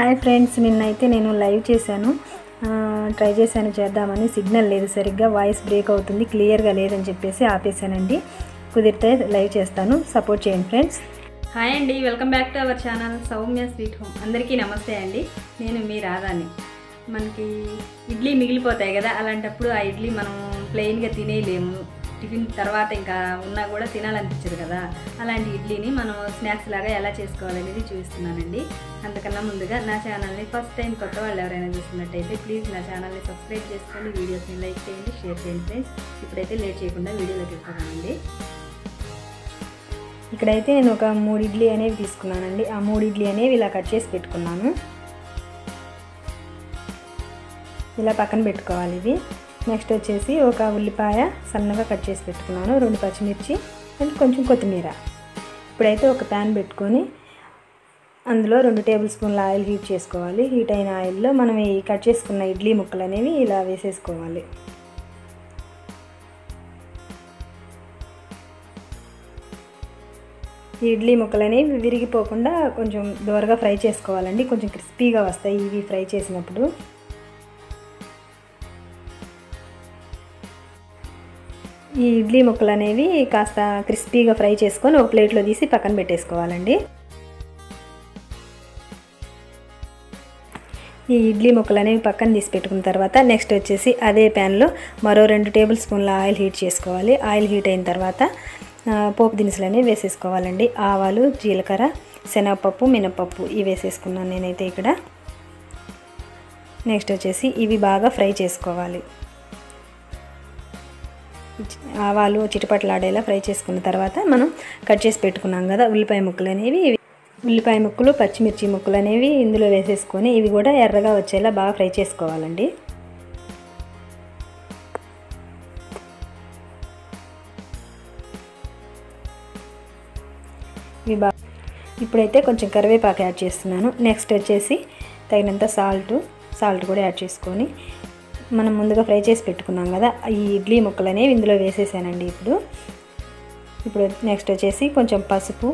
hi friends నిన్నైతే నేను live చేశాను ఆ, ట్రై చేశాను చేద్దామని సిగ్నల్ లేదు సరిగ్గా వాయిస్ బ్రేక్ అవుతుంది క్లియర్గా లేదని చెప్పేసి ఆపేశానండి కుదిరితే లైవ్ చేస్తాను సపోర్ట్ చేయండి ఫ్రెండ్స్ హాయ్ అండి welcome back to our channel Soumya sweet home అందరికీ నమస్తే అండి నేను మీ రాధాని మనకి ఇడ్లీ మిగిలిపోతాయి కదా అలాంటప్పుడు ఆ ఇడ్లీ మనం ప్లెయిన్గా తినేయలేము టిఫిన్ తర్వాత ఇంకా ఉన్నా కూడా తినాలనిపించదు కదా అలాంటి ఇడ్లీని మనం స్నాక్స్ లాగా ఎలా చేసుకోవాలనేది చూపిస్తున్నానండి అంతకన్నా ముందుగా నా ఛానల్ని ఫస్ట్ టైం కొత్త వాళ్ళు ఎవరైనా చూస్తున్నట్టయితే ప్లీజ్ నా ఛానల్ని సబ్స్క్రైబ్ చేసుకోండి వీడియోస్ని లైక్ చేయండి షేర్ చేయండి ఫ్రెండ్స్ ఇప్పుడైతే లేట్ చేయకుండా వీడియోలోకి వెళ్ళిపోతానండి ఇక్కడైతే నేను ఒక మూడు ఇడ్లీ అనేవి తీసుకున్నానండి ఆ మూడు ఇడ్లీ అనేవి ఇలా కట్ చేసి పెట్టుకున్నాను ఇలా పక్కన పెట్టుకోవాలి ఇది నెక్స్ట్ వచ్చేసి ఒక ఉల్లిపాయ సన్నగా కట్ చేసి పెట్టుకున్నాను రెండు పచ్చిమిర్చి అండ్ కొంచెం కొత్తిమీర ఇప్పుడైతే ఒక ప్యాన్ పెట్టుకొని అందులో రెండు టేబుల్ స్పూన్ల ఆయిల్ హీట్ చేసుకోవాలి హీట్ అయిన ఆయిల్లో మనం ఈ కట్ చేసుకున్న ఇడ్లీ ముక్కలు అనేవి ఇలా వేసేసుకోవాలి ఈ ఇడ్లీ ముక్కలు అనేవి విరిగిపోకుండా కొంచెం దోరగా ఫ్రై చేసుకోవాలండి కొంచెం క్రిస్పీగా వస్తాయి ఇవి ఫ్రై చేసినప్పుడు ఈ ఇడ్లీ ముక్కలు అనేవి కాస్త క్రిస్పీగా ఫ్రై చేసుకొని ఒక ప్లేట్లో తీసి పక్కన పెట్టేసుకోవాలండి ఈ ఇడ్లీ ముక్కలు అనేవి పక్కన తీసి పెట్టుకున్న తర్వాత నెక్స్ట్ వచ్చేసి అదే ప్యాన్లో మరో రెండు టేబుల్ స్పూన్ల ఆయిల్ హీట్ చేసుకోవాలి ఆయిల్ హీట్ అయిన తర్వాత ఆ, పోపు దినుసులు అనేవి వేసేసుకోవాలండి ఆవాలు జీలకర్ర శనగపప్పు మినపప్పు ఇవి వేసేసుకున్నాను నేనైతే ఇక్కడ నెక్స్ట్ వచ్చేసి ఇవి బాగా ఫ్రై చేసుకోవాలి ఆవాలు చిటపట్లాడేలా ఫ్రై చేసుకున్న తర్వాత మనం కట్ చేసి పెట్టుకున్నాం కదా ఉల్లిపాయ ముక్కలు అనేవి ఇవి ఉల్లిపాయ ముక్కలు పచ్చిమిర్చి ముక్కలు అనేవి ఇందులో వేసేసుకొని ఇవి కూడా ఎర్రగా వచ్చేలా బాగా ఫ్రై చేసుకోవాలండి ఇవి బాగా ఇప్పుడైతే కొంచెం కరివేపాకు యాడ్ చేస్తున్నాను నెక్స్ట్ వచ్చేసి తగినంత సాల్ట్ సాల్ట్ కూడా యాడ్ చేసుకొని మనం ముందుగా ఫ్రై చేసి పెట్టుకున్నాం కదా ఈ ఇడ్లీ ముక్కలు అనేవి ఇందులో వేసేసానండి ఇప్పుడు ఇప్పుడు నెక్స్ట్ వచ్చేసి కొంచెం పసుపు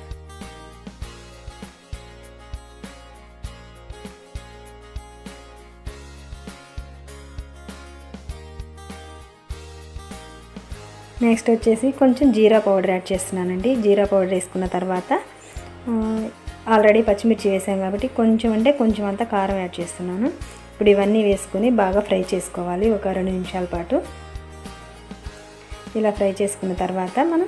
నెక్స్ట్ వచ్చేసి కొంచెం జీరా పౌడర్ యాడ్ చేస్తున్నానండి జీరా పౌడర్ వేసుకున్న తర్వాత ఆ, ఆల్రెడీ పచ్చిమిర్చి వేసాం కాబట్టి కొంచెం అంటే కొంచెం అంతా కారం యాడ్ చేస్తున్నాను ఇప్పుడు ఇవన్నీ వేసుకొని బాగా ఫ్రై చేసుకోవాలి ఒక రెండు నిమిషాల పాటు ఇలా ఫ్రై చేసుకున్న తర్వాత మనం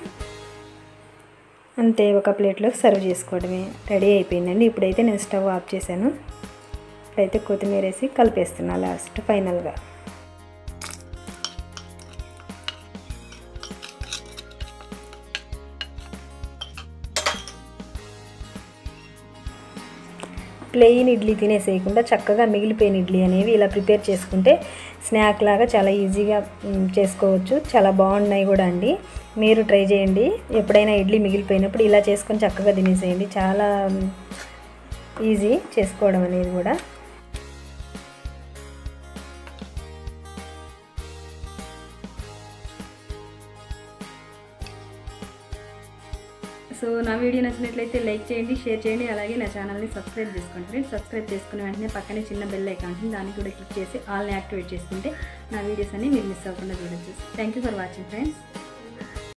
అంతే ఒక ప్లేట్లోకి సర్వ్ చేసుకోవడమే రెడీ అయిపోయిందండి ఇప్పుడైతే నేను స్టవ్ ఆఫ్ చేశాను ఇప్పుడైతే కొత్తిమీర వేసి కలిపేస్తున్నా లాస్ట్ ఫైనల్గా ప్లెయిన్ ఇడ్లీ తినేసేయకుండా చక్కగా మిగిలిపోయిన ఇడ్లీ అనేవి ఇలా ప్రిపేర్ చేసుకుంటే స్నాక్ లాగా చాలా ఈజీగా మ్, చేసుకోవచ్చు చాలా బాగున్నాయి కూడా అండి మీరు ట్రై చేయండి ఎప్పుడైనా ఇడ్లీ మిగిలిపోయినప్పుడు ఇలా చేసుకొని చక్కగా తినేసేయండి చాలా మ్, ఈజీ చేసుకోవడం అనేది కూడా సో నా వీడియో నచ్చినట్లయితే లైక్ చేయండి షేర్ చేయండి అలాగే నా ఛానల్ని సబ్స్క్రైబ్ చేసుకోండి ఫ్రెండ్స్ సబ్స్క్రైబ్ చేసుకున్న వెంటనే పక్కనే చిన్న బెల్ ఐకాన్ ఉంటుంది దాన్ని కూడా క్లిక్ చేసి ఆల్ని యాక్టివేట్ చేసుకుంటే నా వీడియోస్ అన్ని మీరు మిస్ అవ్వకుండా చూడొచ్చు thank you for watching friends